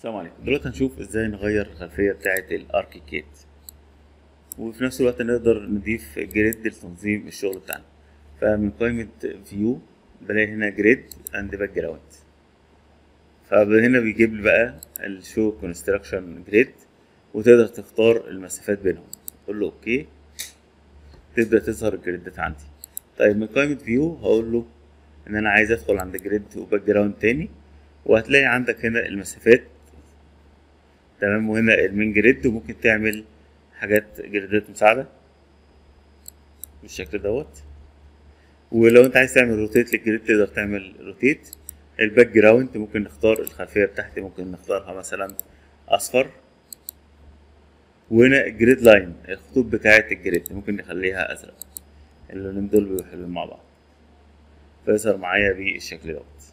السلام عليكم دلوقتي هنشوف ازاي نغير الخلفية بتاعة الاركيكاد وفي نفس الوقت نقدر نضيف جريد لتنظيم الشغل بتاعنا فمن قائمة فيو بلاقي هنا جريد اند باك جراوند فهنا بيجيب لي بقى الشو كونستراكشن جريد وتقدر تختار المسافات بينهم تقول له اوكي تبدأ تظهر الجريدات عندي طيب من قائمة فيو هقول له ان انا عايز ادخل عند جريد وباك جراوند تاني وهتلاقي عندك هنا المسافات تمام وهنا المين جريد وممكن تعمل حاجات جريدات مساعدة بالشكل دوت ولو انت عايز تعمل روتيت للجريد تقدر تعمل روتيت الباك جراوند ممكن نختار الخلفية بتاعتي ممكن نختارها مثلا اصفر وهنا الجريد لاين الخطوط بتاعة الجريد ممكن نخليها ازرق اللونين دول بيبقوا حلوين مع بعض فيظهر معايا بالشكل دوت